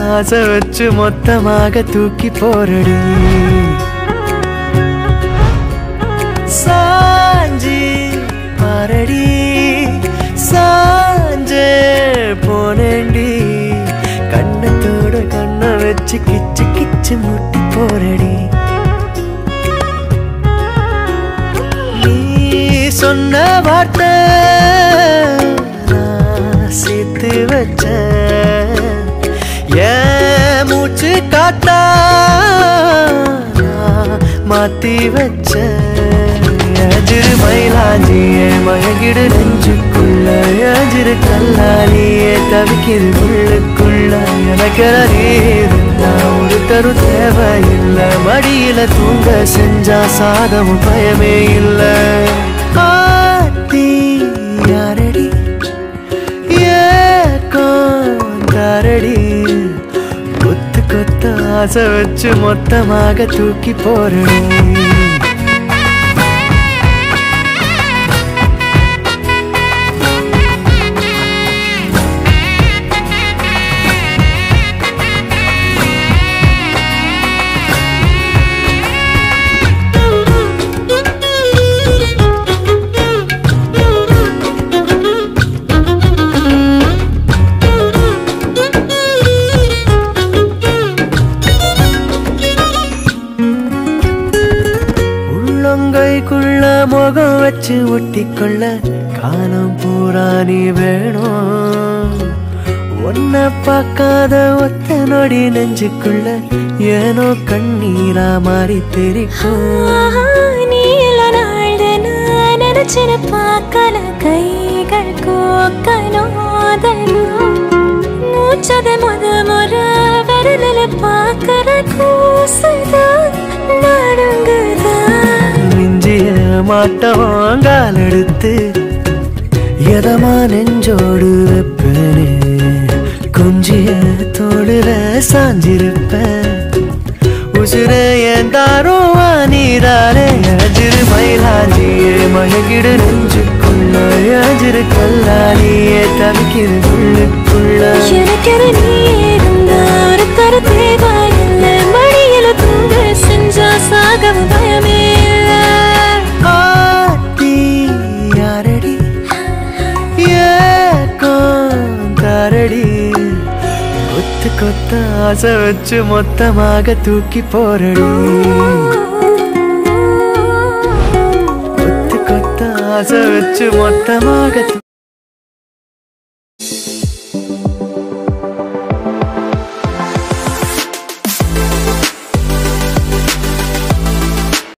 ஆசை வச்சு மொத்தமாக தூக்கி போரடி சாஞ்சி பாரடி சாஞ்சே போனேண்டி கண்ணத்தோட கண்ணை வச்சு கிச்சு கிச்சு முட்டி போரடி நீ சொன்ன வார்த்தை நான் சேர்த்து வச்சேன் என் மூச்சு காத்தா நான் மாத்தி வச்சேன் எஜிரு மயிலாஞ்சியே மயங்கிடு நெஞ்சுக்குள்ள எஜிரு கல்லாலியே தவிக்கிது உள்ளுக்குள்ள எனக்கு நான் ஒரு தரு தேவையில்லை மடியில தூங்க செஞ்சா சாதமும் பயமே இல்லை ஆத்தி யாரடி ஏக்கோந்தாரடி கொத்து கொத்த ஆசை வச்சு மொத்தமாக தூக்கி போறடி உள்ளங்கைக்குள்ள முகம் வச்சு ஒட்டிக்கொள்ள காலம் பூரா நீ வேணும் ஒன்ன பார்க்காத ஒத்த நொடி நெஞ்சுக்குள்ள ஏனோ கண்ணீரா மாறி தெரிக்கும் ஆஹா, நீ இல்ல நாள்ல நான் நினைச்சின பார்க்கல கைகள் கோக்கனோதனும் மூச்சத முத முற விரலில் பார்க்கற கூசுதான் நடுங்குதான் மிஞ்சிய மாட்டோம் கால் எடுத்து எதமா நெஞ்சோடு வெப்பனே கொஞ்சிய தோடுல சாஞ்சிருப்பேன் உசுர என் தாரும் நீதானே அஜிரு மயிலாஞ்சியே மயங்கிடு நெஞ்சுக்குள்ள அஜிரு கல்லாலியே தவிக்கிது உள்ளுக்குள்ள எனக்கென நீ இருந்தா ஒரு தர தேவையில்லை மடியில தூங்க செஞ்சா சாகவும் பயமே இல்லை ஆத்தி யாரடி ஏக்கோந்தாரடி கொத்து கொத்த ஆசை வச்சு மொத்தமாக தூக்கி போரடி கொத்து கொத்த ஆசை வச்சு மொத்தமாக தூ-